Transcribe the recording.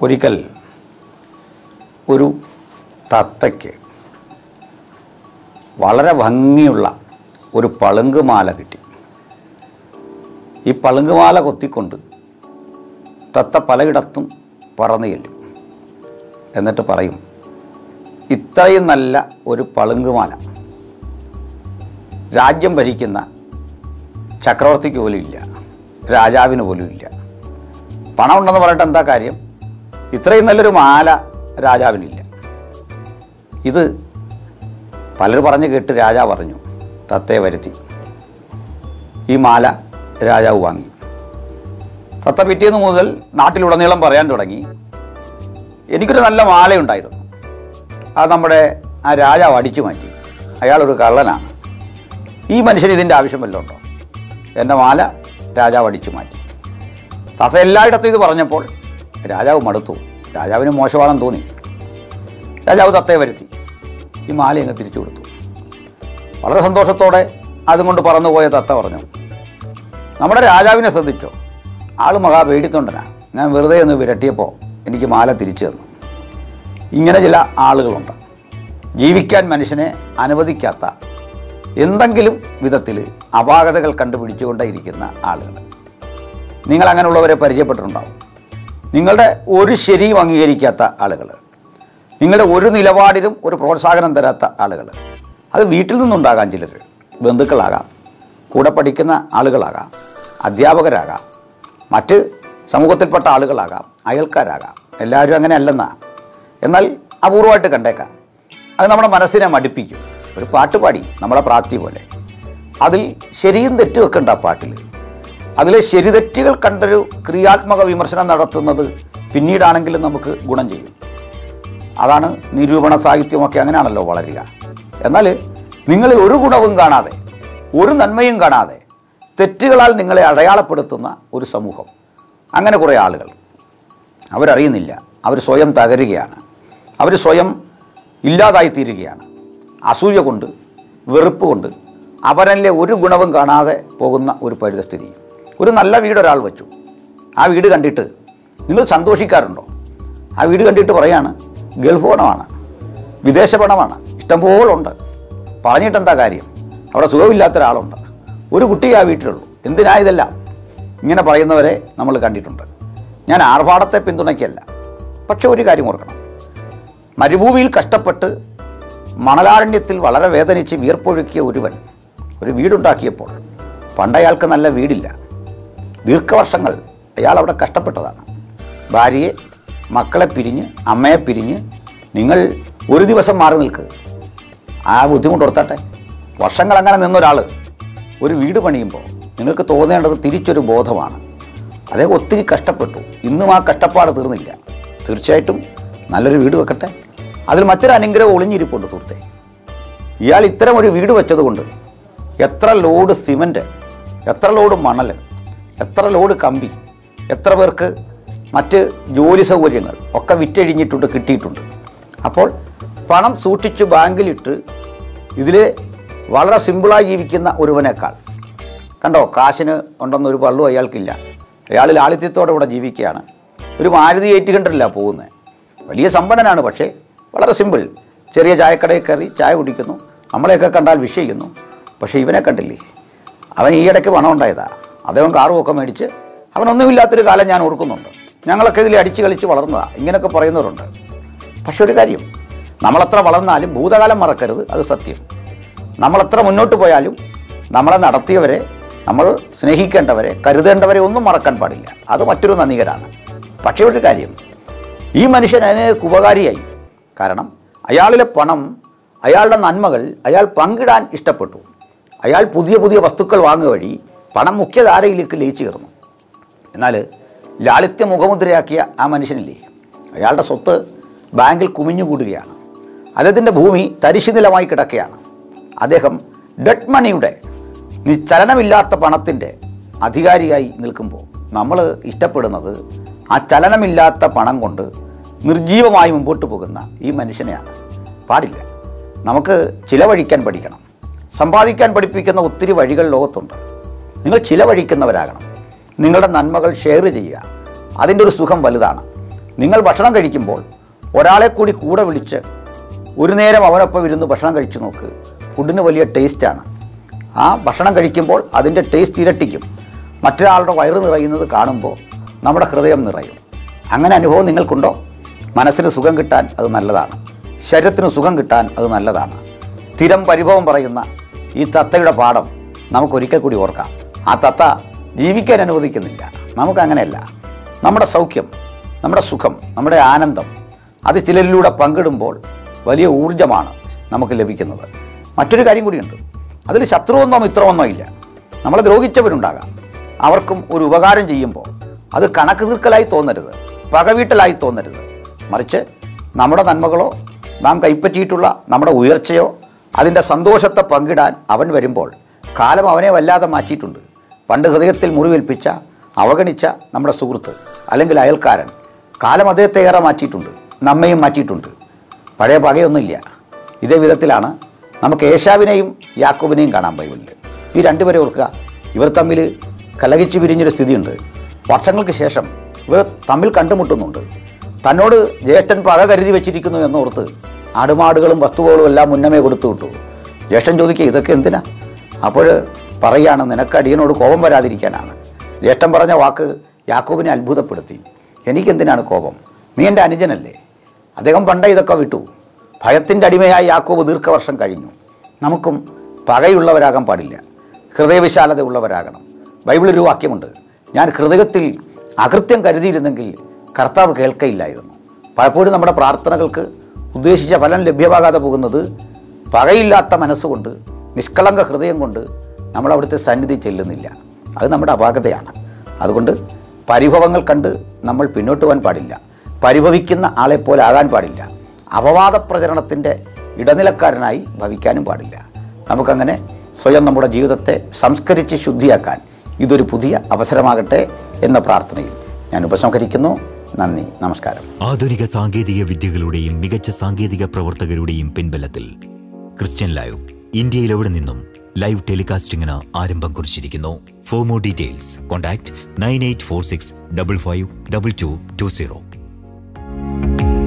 ഒരിക്കൽ ഒരു തത്തയ്ക്ക് വളരെ ഭംഗിയുള്ള ഒരു പളുങ്കുമാല കിട്ടി ഈ പളുങ്കുമാല കൊത്തിക്കൊണ്ട് തത്ത പലയിടത്തും പറന്നു ചെല്ലും എന്നിട്ട് പറയും ഇത്രയും നല്ല ഒരു പളുങ്കുമാല രാജ്യം ഭരിക്കുന്ന ചക്രവർത്തിക്ക് പോലും ഇല്ല രാജാവിന് പോലും ഇല്ല പണം ഉണ്ടെന്ന് പറഞ്ഞിട്ട് എന്താ കാര്യം ഇത്രയും നല്ലൊരു മാല രാജാവിനില്ല ഇത് പലരും പറഞ്ഞു കേട്ട് രാജാവ് പറഞ്ഞു തത്തയെ വരുത്തി ഈ മാല രാജാവ് വാങ്ങി തത്ത പിറ്റേന്ന് മുതൽ നാട്ടിലുടനീളം പറയാൻ തുടങ്ങി എനിക്കൊരു നല്ല മാലയുണ്ടായിരുന്നു അത് നമ്മുടെ ആ രാജാവ് അടിച്ചു മാറ്റി അയാളൊരു കള്ളനാണ് ഈ മനുഷ്യന് ഇതിൻ്റെ ആവശ്യം വല്ലതും ഉണ്ടോ എൻ്റെ മാല രാജാവ് അടിച്ചു മാറ്റി തത്ത എല്ലായിടത്തും ഇത് പറഞ്ഞപ്പോൾ രാജാവ് മടുത്തു രാജാവിന് മോശമാണെന്ന് തോന്നി രാജാവ് തത്തയെ വരുത്തി ഈ മാല അങ്ങ് തിരിച്ചു കൊടുത്തു വളരെ സന്തോഷത്തോടെ അതും കൊണ്ട് പറന്നുപോയ തത്ത പറഞ്ഞു നമ്മുടെ രാജാവിനെ ശ്രദ്ധിച്ചോ ആൾ മഹാ പേടിത്തൊണ്ടനാ ഞാൻ വെറുതെ ഒന്ന് വിരട്ടിയപ്പോൾ എനിക്ക് മാല തിരിച്ചു തന്നു ഇങ്ങനെ ചില ആളുകളുണ്ട് ജീവിക്കാൻ മനുഷ്യനെ അനുവദിക്കാത്ത എന്തെങ്കിലും വിധത്തിൽ അപാകതകൾ കണ്ടുപിടിച്ചുകൊണ്ടേയിരിക്കുന്ന ആളുകൾ നിങ്ങൾ അങ്ങനെയുള്ളവരെ പരിചയപ്പെട്ടിട്ടുണ്ടാവും നിങ്ങളുടെ ഒരു ശരിയും അംഗീകരിക്കാത്ത ആളുകൾ നിങ്ങളുടെ ഒരു നിലപാടിലും ഒരു പ്രോത്സാഹനം തരാത്ത ആളുകൾ അത് വീട്ടിൽ നിന്നുണ്ടാകാം ചിലർ ബന്ധുക്കളാകാം കൂടെ പഠിക്കുന്ന ആളുകളാകാം അധ്യാപകരാകാം മറ്റ് സമൂഹത്തിൽപ്പെട്ട ആളുകളാകാം അയൽക്കാരാകാം എല്ലാവരും അങ്ങനെ അല്ലെന്നാ എന്നാൽ അപൂർവമായിട്ട് കണ്ടേക്കാം അത് നമ്മുടെ മനസ്സിനെ മടുപ്പിക്കും ഒരു പാട്ട് പാടി നമ്മുടെ പ്രാപ്തി പോലെ അതിൽ ശരിയും തെറ്റും ഒക്കെ ഉണ്ട് ആ പാട്ടിൽ അതിലെ ശരിതെറ്റുകൾ കണ്ടൊരു ക്രിയാത്മക വിമർശനം നടത്തുന്നത് പിന്നീടാണെങ്കിലും നമുക്ക് ഗുണം ചെയ്യും അതാണ് നിരൂപണ സാഹിത്യമൊക്കെ അങ്ങനെയാണല്ലോ വളരുക എന്നാൽ നിങ്ങളിൽ ഒരു ഗുണവും കാണാതെ ഒരു നന്മയും കാണാതെ തെറ്റുകളാൽ നിങ്ങളെ അടയാളപ്പെടുത്തുന്ന ഒരു സമൂഹം അങ്ങനെ കുറേ ആളുകൾ അവരറിയുന്നില്ല അവർ സ്വയം തകരുകയാണ് അവർ സ്വയം ഇല്ലാതായിത്തീരുകയാണ് അസൂയ കൊണ്ട് വെറുപ്പ് കൊണ്ട് അവരല്ലേ ഒരു ഗുണവും കാണാതെ പോകുന്ന ഒരു പരിതസ്ഥിതി ഒരു നല്ല വീട് ഒരാൾ വെച്ചു ആ വീട് കണ്ടിട്ട് നിങ്ങൾ സന്തോഷിക്കാറുണ്ടോ ആ വീട് കണ്ടിട്ട് പറയാണ് ഗൾഫ് പണമാണ് വിദേശ പണമാണ് ഇഷ്ടംപോലുണ്ട് പറഞ്ഞിട്ടെന്താ കാര്യം അവിടെ സുഖമില്ലാത്ത ഒരാളുണ്ട് ഒരു കുട്ടി ആ വീട്ടിലുള്ളൂ എന്തിനാ ഇതെല്ലാം ഇങ്ങനെ പറയുന്നവരെ നമ്മൾ കണ്ടിട്ടുണ്ട് ഞാൻ ആർഭാടത്തെ പിന്തുണയ്ക്കല്ല പക്ഷെ ഒരു കാര്യം ഓർക്കണം മരുഭൂമിയിൽ കഷ്ടപ്പെട്ട് മണലാരണ്യത്തിൽ വളരെ വേദനിച്ച് വിയർപ്പൊഴുക്കിയ ഒരുവൻ ഒരു വീടുണ്ടാക്കിയപ്പോൾ പണ്ടയാൾക്ക് നല്ല വീടില്ല ദീർഘവർഷങ്ങൾ അയാൾ അവിടെ കഷ്ടപ്പെട്ടതാണ് ഭാര്യയെ മക്കളെ പിരിഞ്ഞ് അമ്മയെ പിരിഞ്ഞ് നിങ്ങൾ ഒരു ദിവസം മാറി നിൽക്ക് ആ ബുദ്ധിമുട്ട് ഓർത്തട്ടെ വർഷങ്ങൾ അങ്ങനെ നിന്നൊരാൾ ഒരു വീട് പണിയുമ്പോൾ നിങ്ങൾക്ക് തോന്നേണ്ടത് തിരിച്ചൊരു ബോധമാണ് അദ്ദേഹം ഒത്തിരി കഷ്ടപ്പെട്ടു ഇന്നും ആ കഷ്ടപ്പാട് തീർന്നില്ല തീർച്ചയായിട്ടും നല്ലൊരു വീട് വെക്കട്ടെ അതിൽ മറ്റൊരു അനുഗ്രഹം ഒളിഞ്ഞിരിപ്പുണ്ട് സുഹൃത്തെ ഇയാൾ ഇത്തരം ഒരു വീട് വെച്ചതുകൊണ്ട് എത്ര ലോഡ് സിമൻറ്റ് എത്ര ലോഡ് മണൽ എത്ര ലോഡ് കമ്പി എത്ര പേർക്ക് മറ്റ് ജോലി സൗകര്യങ്ങൾ ഒക്കെ വിറ്റഴിഞ്ഞിട്ടുണ്ട് കിട്ടിയിട്ടുണ്ട് അപ്പോൾ പണം സൂക്ഷിച്ച് ബാങ്കിലിട്ട് ഇതിൽ വളരെ സിമ്പിളായി ജീവിക്കുന്ന ഒരുവനേക്കാൾ കണ്ടോ കാശിന് ഉണ്ടെന്നൊരു പള്ളു അയാൾക്കില്ല അയാൾ ലാളിത്യത്തോടെ ഇവിടെ ജീവിക്കുകയാണ് ഒരു മാരുതി ഏറ്റ് കണ്ടിട്ടില്ല പോകുന്നത് വലിയ സമ്പന്നനാണ് പക്ഷേ വളരെ സിമ്പിൾ ചെറിയ ചായക്കടയിൽ കയറി ചായ കുടിക്കുന്നു നമ്മളെയൊക്കെ കണ്ടാൽ വിഷയിക്കുന്നു പക്ഷേ ഇവനെ കണ്ടില്ലേ അവൻ ഈയിടയ്ക്ക് പണം ഉണ്ടായതാ അദ്ദേഹം കാറും ഒക്കെ മേടിച്ച് അവനൊന്നുമില്ലാത്തൊരു കാലം ഞാൻ ഓർക്കുന്നുണ്ട് ഞങ്ങളൊക്കെ ഇതിൽ അടിച്ച് കളിച്ച് വളർന്നതാ ഇങ്ങനെയൊക്കെ പറയുന്നവരുണ്ട് പക്ഷെ ഒരു കാര്യം നമ്മളെത്ര വളർന്നാലും ഭൂതകാലം മറക്കരുത് അത് സത്യം നമ്മളെത്ര മുന്നോട്ട് പോയാലും നമ്മളെ നടത്തിയവരെ നമ്മൾ സ്നേഹിക്കേണ്ടവരെ കരുതേണ്ടവരെ ഒന്നും മറക്കാൻ പാടില്ല അത് മറ്റൊരു നന്ദികരാണ് പക്ഷേ ഒരു കാര്യം ഈ മനുഷ്യൻ അതിന് ഉപകാരിയായി കാരണം അയാളിലെ പണം അയാളുടെ നന്മകൾ അയാൾ പങ്കിടാൻ ഇഷ്ടപ്പെട്ടു അയാൾ പുതിയ പുതിയ വസ്തുക്കൾ വാങ്ങുക വഴി പണം മുഖ്യധാരയിലേക്ക് ലയിച്ചു കയറുന്നു എന്നാൽ ലാളിത്യ മുഖമുദ്രയാക്കിയ ആ മനുഷ്യനില്ലേ അയാളുടെ സ്വത്ത് ബാങ്കിൽ കുമിഞ്ഞുകൂടുകയാണ് അദ്ദേഹത്തിൻ്റെ ഭൂമി തരിശു നിലമായി കിടക്കുകയാണ് അദ്ദേഹം ഡെഡ് മണിയുടെ നി- ചലനമില്ലാത്ത പണത്തിൻ്റെ അധികാരിയായി നിൽക്കുമ്പോൾ നമ്മൾ ഇഷ്ടപ്പെടുന്നത് ആ ചലനമില്ലാത്ത പണം കൊണ്ട് നിർജീവമായി മുമ്പോട്ട് പോകുന്ന ഈ മനുഷ്യനെയാണ് പാടില്ല നമുക്ക് ചിലവഴിക്കാൻ പഠിക്കണം സമ്പാദിക്കാൻ പഠിപ്പിക്കുന്ന ഒത്തിരി വഴികൾ ലോകത്തുണ്ട് നിങ്ങൾ ചിലവഴിക്കുന്നവരാകണം നിങ്ങളുടെ നന്മകൾ ഷെയർ ചെയ്യുക അതിൻ്റെ ഒരു സുഖം വലുതാണ് നിങ്ങൾ ഭക്ഷണം കഴിക്കുമ്പോൾ ഒരാളെ കൂടി കൂടെ വിളിച്ച് ഒരു നേരം അവനൊപ്പം ഇരുന്ന് ഭക്ഷണം കഴിച്ചു നോക്ക് ഫുഡിന് വലിയ ടേസ്റ്റാണ് ആ ഭക്ഷണം കഴിക്കുമ്പോൾ അതിൻ്റെ ടേസ്റ്റ് ഇരട്ടിക്കും മറ്റൊരാളുടെ വയറ് നിറയുന്നത് കാണുമ്പോൾ നമ്മുടെ ഹൃദയം നിറയും അങ്ങനെ അനുഭവം നിങ്ങൾക്കുണ്ടോ മനസ്സിന് സുഖം കിട്ടാൻ അത് നല്ലതാണ് ശരീരത്തിന് സുഖം കിട്ടാൻ അത് നല്ലതാണ് സ്ഥിരം പരിഭവം പറയുന്ന ഈ തത്തയുടെ പാഠം നമുക്കൊരിക്കൽ കൂടി ഓർക്കാം ആ തത്ത ജീവിക്കാൻ അനുവദിക്കുന്നില്ല നമുക്കങ്ങനെയല്ല നമ്മുടെ സൗഖ്യം നമ്മുടെ സുഖം നമ്മുടെ ആനന്ദം അത് ചിലരിലൂടെ പങ്കിടുമ്പോൾ വലിയ ഊർജമാണ് നമുക്ക് ലഭിക്കുന്നത് മറ്റൊരു കാര്യം കൂടിയുണ്ട് അതിൽ ശത്രുവെന്നോ മിത്രമെന്നോ ഇല്ല നമ്മളെ ദ്രോഹിച്ചവരുണ്ടാകാം അവർക്കും ഒരു ഉപകാരം ചെയ്യുമ്പോൾ അത് കണക്ക് തീർക്കലായി തോന്നരുത് പകവീട്ടലായി തോന്നരുത് മറിച്ച് നമ്മുടെ നന്മകളോ നാം കൈപ്പറ്റിയിട്ടുള്ള നമ്മുടെ ഉയർച്ചയോ അതിൻ്റെ സന്തോഷത്തെ പങ്കിടാൻ അവൻ വരുമ്പോൾ കാലം അവനെ വല്ലാതെ മാറ്റിയിട്ടുണ്ട് പണ്ട് ഹൃദയത്തിൽ മുറിവേൽപ്പിച്ച അവഗണിച്ച നമ്മുടെ സുഹൃത്ത് അല്ലെങ്കിൽ അയൽക്കാരൻ കാലം അദ്ദേഹത്തെ ഏറെ മാറ്റിയിട്ടുണ്ട് നമ്മയും മാറ്റിയിട്ടുണ്ട് പഴയ പകയൊന്നുമില്ല ഇതേ വിധത്തിലാണ് നമുക്ക് ഏശാവിനെയും യാക്കോബിനെയും കാണാൻ ബൈബിളിൽ ഈ രണ്ടുപേരെ ഓർക്കുക ഇവർ തമ്മിൽ കലഹിച്ച് പിരിഞ്ഞൊരു സ്ഥിതിയുണ്ട് വർഷങ്ങൾക്ക് ശേഷം ഇവർ തമ്മിൽ കണ്ടുമുട്ടുന്നുണ്ട് തന്നോട് ജ്യേഷ്ഠൻ പക കരുതി വെച്ചിരിക്കുന്നു എന്നോർത്ത് ആടുമാടുകളും വസ്തുവകളും എല്ലാം മുന്നമേ കൊടുത്തു വിട്ടു ജ്യേഷ്ഠൻ ചോദിക്കുക ഇതൊക്കെ എന്തിനാ അപ്പോൾ പറയുകയാണ് നിനക്ക് അടിയനോട് കോപം വരാതിരിക്കാനാണ് ജ്യേഷ്ഠൻ പറഞ്ഞ വാക്ക് യാക്കോബിനെ അത്ഭുതപ്പെടുത്തി എനിക്കെന്തിനാണ് കോപം നീ എൻ്റെ അനുജനല്ലേ അദ്ദേഹം പണ്ടേ ഇതൊക്കെ വിട്ടു ഭയത്തിൻ്റെ അടിമയായി യാക്കോബ് ദീർഘവർഷം കഴിഞ്ഞു നമുക്കും പകയുള്ളവരാകാൻ പാടില്ല ഹൃദയവിശാലത ഉള്ളവരാകണം ബൈബിളിൽ ഒരു വാക്യമുണ്ട് ഞാൻ ഹൃദയത്തിൽ അകൃത്യം കരുതിയിരുന്നെങ്കിൽ കർത്താവ് കേൾക്കയില്ലായിരുന്നു പലപ്പോഴും നമ്മുടെ പ്രാർത്ഥനകൾക്ക് ഉദ്ദേശിച്ച ഫലം ലഭ്യമാകാതെ പോകുന്നത് പകയില്ലാത്ത മനസ്സുകൊണ്ട് നിഷ്കളങ്ക ഹൃദയം കൊണ്ട് നമ്മൾ അവിടുത്തെ സന്നിധി ചെല്ലുന്നില്ല അത് നമ്മുടെ അപാകതയാണ് അതുകൊണ്ട് പരിഭവങ്ങൾ കണ്ട് നമ്മൾ പിന്നോട്ട് പോകാൻ പാടില്ല പരിഭവിക്കുന്ന ആളെപ്പോലെ ആകാൻ പാടില്ല അപവാദ പ്രചരണത്തിൻ്റെ ഇടനിലക്കാരനായി ഭവിക്കാനും പാടില്ല നമുക്കങ്ങനെ സ്വയം നമ്മുടെ ജീവിതത്തെ സംസ്കരിച്ച് ശുദ്ധിയാക്കാൻ ഇതൊരു പുതിയ അവസരമാകട്ടെ എന്ന പ്രാർത്ഥനയിൽ ഞാൻ ഉപസംഹരിക്കുന്നു നന്ദി നമസ്കാരം ആധുനിക സാങ്കേതിക വിദ്യകളുടെയും മികച്ച സാങ്കേതിക പ്രവർത്തകരുടെയും പിൻബലത്തിൽ ക്രിസ്ത്യൻ ലൈവ് ഇന്ത്യയിൽ എവിടെ നിന്നും ലൈവ് ടെലികാസ്റ്റിംഗിന് ആരംഭം കുറിച്ചിരിക്കുന്നു for more details contact nine eight four six double five double two two zero